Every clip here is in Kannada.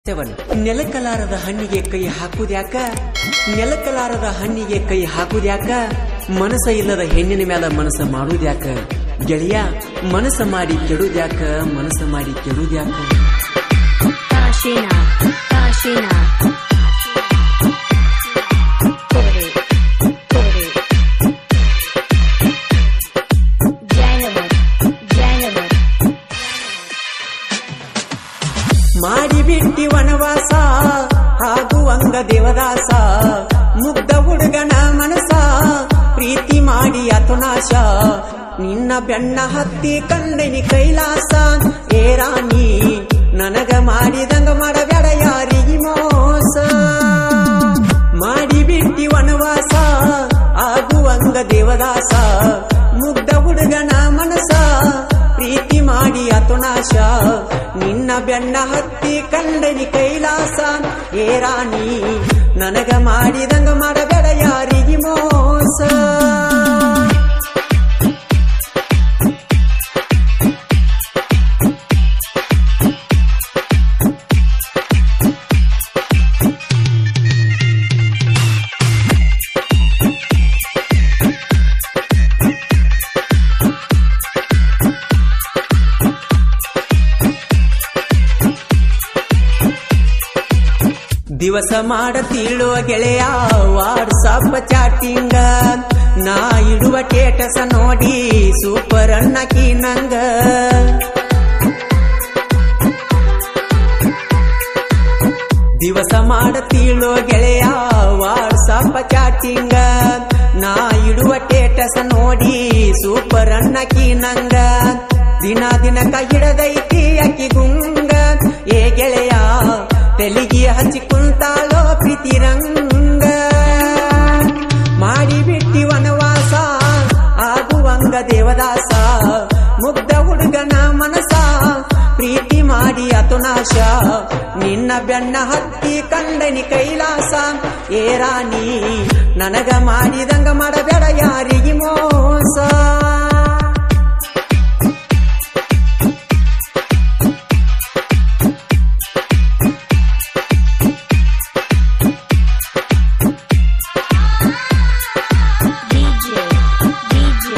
ಸೆವೆನ್ ನೆಲಕಲಾರದ ಹಣ್ಣಿಗೆ ಕೈ ಹಾಕುದ್ಯಾಕ ನೆಲಕಲಾರದ ಹಣ್ಣಿಗೆ ಕೈ ಹಾಕುದ್ಯಾಕ ಮನಸ್ಸ ಇಲ್ಲದ ಹೆಣ್ಣಿನ ಮೇಲೆ ಮನಸ್ಸ ಮಾಡುದ್ಯಾಕ ಗೆಳೆಯ ಮನಸ್ಸ ಮಾಡಿ ಕೆಡುದ್ಯಾಕ ಮನಸ್ಸ ಮಾಡಿ ಕೆಡುದ್ಯಾಕ Kashina, Kashina. Kore, Kore. Jainavat, Jainavat. ಮಾಡಿ ಬಿಟ್ಟಿ ವನವಾಸ ಹಾಗೂ ಅಂಗ ದೇವದಾಸ ಮುಗ್ಧ ಹುಡುಗನ ಮನಸ ಪ್ರೀತಿ ಮಾಡಿ ಅತುನಾಶ ನಿನ್ನ ಬೆನ್ನ ಹತ್ತಿ ಕಂಡನಿ ಕೈಲಾಸ ಏ ರಾಣಿ ನನಗ ಮಾಡಿದಂಗ ಮಾಡಬೇಡ ಯಾರಿಗಿ ಮೋಸ ಮಾಡಿ ಬಿಟ್ಟಿ ವನವಾಸ ಆಗುವಂಗ ದೇವದಾಸ ಮುಗ್ಧ ಹುಡುಗನ ಮನಸ ಪ್ರೀತಿ ಮಾಡಿ ಅತುನಾಶ ನಿನ್ನ ಬೆನ್ನ ಹತ್ತಿ ಕಂಡನಿ ಕೈಲಾಸ ಏ ರಾಣಿ ನನಗ ಮಾಡಿದಂಗ ಮಾಡಬೇಡ ಯಾರಿಗಿ ಮೋಸ ದಿವಸ ಮಾಡತೀಳುವ ಗೆಳೆಯ ವಾಟ್ಸಪ್ ಚಾಟಿಂಗ ನಾ ಇಡುವ ಟೇಟಸ ನೋಡಿ ಸೂಪರ್ ಅನ್ನಕಿ ನಂಗ ದಿವಸ ಮಾಡತೀಳುವ ಗೆಳೆಯ ವಾಟ್ಸಪ್ ಚಾಟಿಂಗ ನಾ ಇಡುವ ಟೇಟಸ ನೋಡಿ ಸೂಪರ್ ಅನ್ನಕಿ ನಂಗ ದಿನ ದಿನಕ ಹಿಡದೈತಿ ಅಕ್ಕಿ ಗುಂಗ ಏ ಗೆಳೆಯ ತೆಲಿಗೆ ಹಚ್ಚಿ ಕುಂತಾಳೋ ಪ್ರೀತಿ ರಂಗ ಮಾಡಿ ಬಿಟ್ಟಿ ವನವಾಸ ಆಗುವಂಗ ದೇವದಾಸ ಮುಗ್ಧ ಹುಡುಗನ ಮನಸ ಪ್ರೀತಿ ಮಾಡಿ ಅತುನಾಶ ನಿನ್ನ ಬೆನ್ನ ಹತ್ತಿ ಕಂಡನಿ ಕೈಲಾಸ ಏ ರಾಣಿ ನನಗ ಮಾಡಿದಂಗ ಮಾಡಬೇಡ ಯಾರಿಗಿ ಮೋಸ DJ, DJ.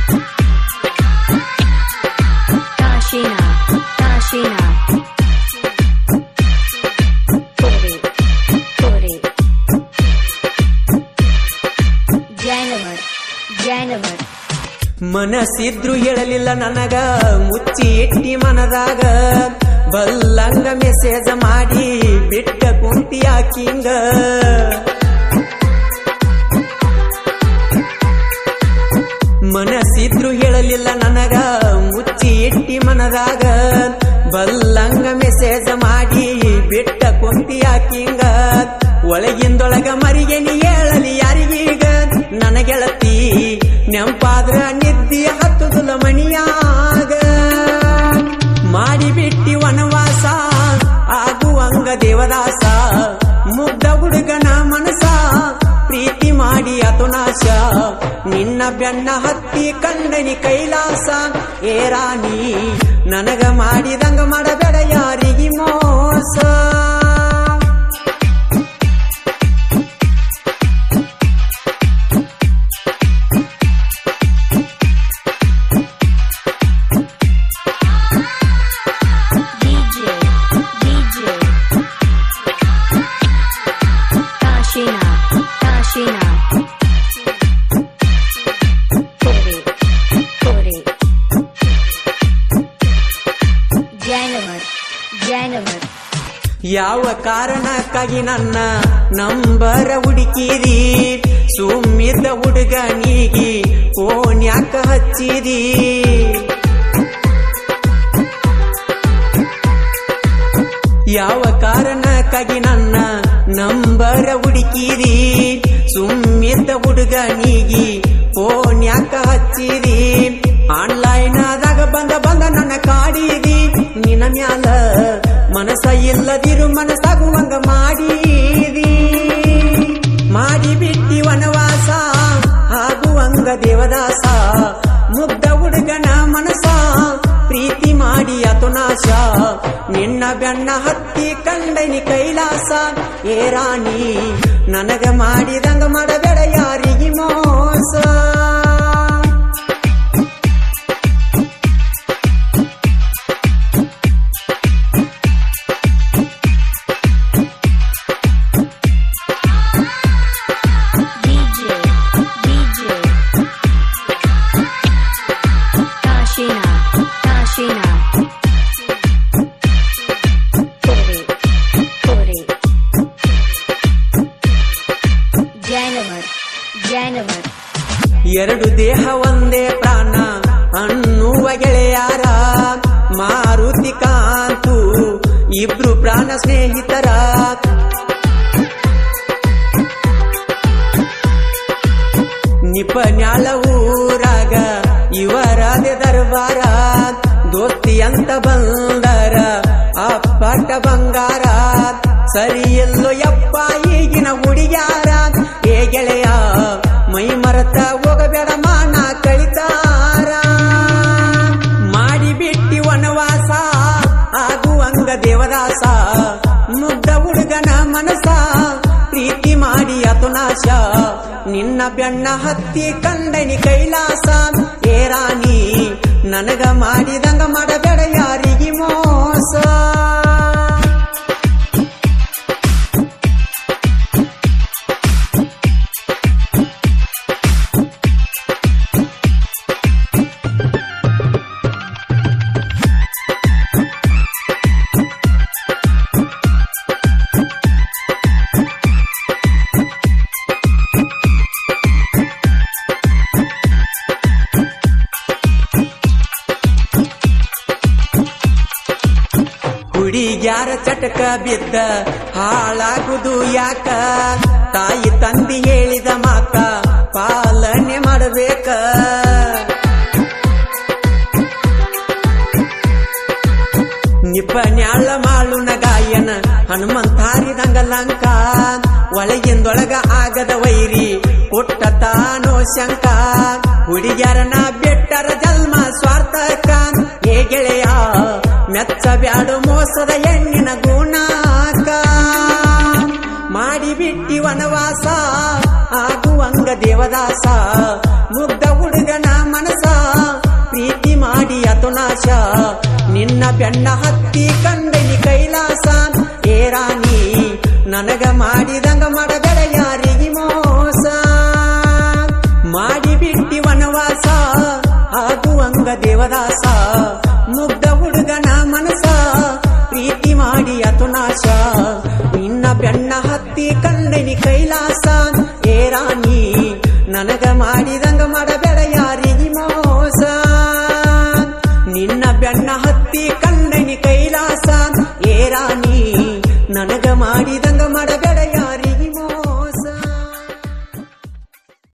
Kashina, Kashina. Kore, Kore. Jainavat, Jainavat. ಮನಸ್ಸಿದ್ರು ಹೇಳಲಿಲ್ಲ ನನಗ ಮುಚ್ಚಿ ಇಟ್ಟಿ ಮನದಾಗ ಬಲ್ಲಂಗ ಮೆಸೇಜ್ ಮಾಡಿ ಬಿಟ್ಟ ಕುಂತಿ ಆಕಿಂಗ ಮನಸ್ಸಿದ್ರು ಹೇಳಲಿಲ್ಲ ನನಗ ಮುಚ್ಚಿ ಇಟ್ಟಿ ಮನದಾಗ ಬಲ್ಲಂಗ ಮೆಸೇಜ್ ಮಾಡಿ ಬಿಟ್ಟ ಕುಂತಿ ಆಕಿಂಗ ಒಳಗಿಂದೊಳಗ ಮರಿಗೆ ನೀ ಹೇಳಲಿ ಯಾರಿಗೀಗ ನನ್ನ ಗೆಳತಿ ನೆಂಪಾದ್ರ ನಿದ್ದಿ ಹತ್ತುದುಲ ಮಣಿಯಾಗ ಮಾಡಿ ಬಿಟ್ಟಿ ವನವಾಸ ಆಗುವಂಗ ದೇವದಾಸ ಮುಗ್ಧ ಹುಡುಗನ ಮನಸ ಪ್ರೀತಿ ಮಾಡಿ ಅತುನಾಶ ನಿನ್ನ ಬೆನ್ನ ಹತ್ತಿ ಕಂಡನಿ ಕೈಲಾಸ ಏ ರಾಣಿ ನನಗ ಮಾಡಿದಂಗ ಮಾಡಬೇಡ ಯಾರಿಗಿ ಮೋಸ DJ, DJ. Kashina, Kashina. Kore, Kore. Jainavat, Jainavat. ಯಾವ ಕಾರಣಕ್ಕಾಗಿ ನನ್ನ ನಂಬರ ಹುಡುಕಿದಿ ಸುಮ್ಮಿದ್ದ ಹುಡುಗನಿಗಿ ಫೋನ್ ಯಾಕ ಹಚ್ಚಿದಿ ಯಾವ ಕಾರಣಕ್ಕಾಗಿ ನನ್ನ ನಂಬರ ಹುಡುಕಿದಿ ಸುಮ್ಮಿದ್ದ ಹುಡುಗನಿಗಿ ಫೋನ್ ಯಾಕ ಹಚ್ಚಿದಿ ಆನ್ಲೈನ್ ಆದಾಗ ಬಂದ ಬಂದ ನನ್ನ ಕಾಡಿದಿ ನಿನ್ನ ಮ್ಯಾಲ ಮನಸ ಇಲ್ಲದಿರು ಮನಸ್ಸಾಗುವಂಗ ಮಾಡಿದಿ ಮಾಡಿ ಬಿಟ್ಟಿ ವನವಾಸ ಆಗುವಂಗ ದೇವದಾಸ ಮುಗ್ಧ ಹುಡುಗನ ಮನಸ ಪ್ರೀತಿ ಮಾಡಿ ಮಾಡಿ ಅತುನಾಶ ನಿನ್ನ ಬೆನ್ನ ಹತ್ತಿ ಕಂಡನಿ ಕೈಲಾಸ ಏ ರಾಣಿ ನನಗ ಮಾಡಿದಂಗ ಮಾಡಬೇಡ ಯಾರಿಗೆ ಮೋಸ DJ, DJ. Kashina, Kashina. Kore, Kore. Janavar, Janavar. ಎರಡು ದೇಹ ಒಂದೇ ಪ್ರಾಣ ಅನ್ನುವ ಗೆಳೆಯಾರ ಮಾರುತಿ ಕಾಂತು ಇಬ್ರು ಪ್ರಾಣ ಸ್ನೇಹಿತರ ನಿಪನ್ಯಾಳ ಊರಾಗ ಇವರದೆ ದರ್ಬಾರ ದೋಸ್ತಿ ಅಂತ ಬಂದರ ಅಪ್ಪಟ ಬಂಗಾರ ಸರಿ ಎಲ್ಲೋ ಯಪ್ಪ ಈಗಿನ ಹುಡುಗ್ಯಾರ ಏ ಗೆಳೆಯ ಮೈ ಮರತ ಹೋಗಬೇಡ ಮಾನ ಕಳಿತಾರ ಮಾಡಿ ಬಿಟ್ಟಿ ವನವಾಸ ಆಗುವಂಗ ದೇವದಾಸ ಮುಗ್ಧ ಹುಡುಗನ ಮನಸ ಪ್ರೀತಿ ಮಾಡಿ ಅತುನಾಶ ನಿನ್ನ ಬೆನ್ನ ಹತ್ತಿ ಕಂಡನಿ ಕೈಲಾಸ ಏ ರಾಣಿ ನನಗ ಮಾಡಿದಂಗ ಮಾಡಬೇಡ ಯಾರಿಗೆ ಮೋಸ ಹುಡುಗ್ಯಾರ ಚಟಕ ಬಿದ್ದ ಹಾಳಾಗುದು ಯಾಕ ತಾಯಿ ತಂದಿ ಹೇಳಿದ ಮಾತ ಪಾಲನೆ ಮಾಡಬೇಕ ನಿಪನ್ಯಾಳ ಮಾಳುನ ಗಾಯನ ಹನುಮಂತಾರಿದಂಗ ಲಂಕ ಒಳಗಿಂದೊಳಗ ಆಗದ ವೈರಿ ಕೊಟ್ಟ ತಾನೋ ಶಂಕ ಹುಡುಗ್ಯಾರನ ಬೆಟ್ಟರ ಜನ್ಮ ಸ್ವಾರ್ಥಕ ಏ ಗೆಳೆಯ ಮೆಚ್ಚ ಬ್ಯಾಡು ಮೋಸದ ಹೆಣ್ಣಿನ ಗುಣಾಕ ಮಾಡಿ ಬಿಟ್ಟಿ ವನವಾಸ ಆಗುವಂಗ ದೇವದಾಸ ಮುಗ್ಧ ಹುಡುಗನ ಮನಸ ಪ್ರೀತಿ ಮಾಡಿ ಅತುನಾಶ ನಿನ್ನ ಬೆನ್ನ ಹತ್ತಿ ಕಂಡನಿ ಕೈಲಾಸ ಏ ರಾಣಿ ನನಗ ಮಾಡಿದಂಗ ಮಾಡಬೇಡ ಯಾರಿಗೆ ಮೋಸ ಮಾಡಿ ಬಿಟ್ಟಿ ವನವಾಸ ಆಗುವಂಗ ದೇವದಾಸ ಮುಗ್ಧ ಹುಡುಗನ ಮನಸ ಪ್ರೀತಿ ಮಾಡಿ ಅತುನಾಶ ನಿನ್ನ ಬೆನ್ನ ಹತ್ತಿ ಕಂಡನಿ ಕೈಲಾಸ ಏ ರಾಣಿ ನನಗ ಮಾಡಿದಂಗ ಮಾಡಬೇಡ ಯಾರಿಗೆ ಮೋಸ ನಿನ್ನ ಬೆನ್ನ ಹತ್ತಿ ಕಂಡನಿ ಕೈಲಾಸ ಏ ರಾಣಿ ನನಗ ಮಾಡಿದಂಗ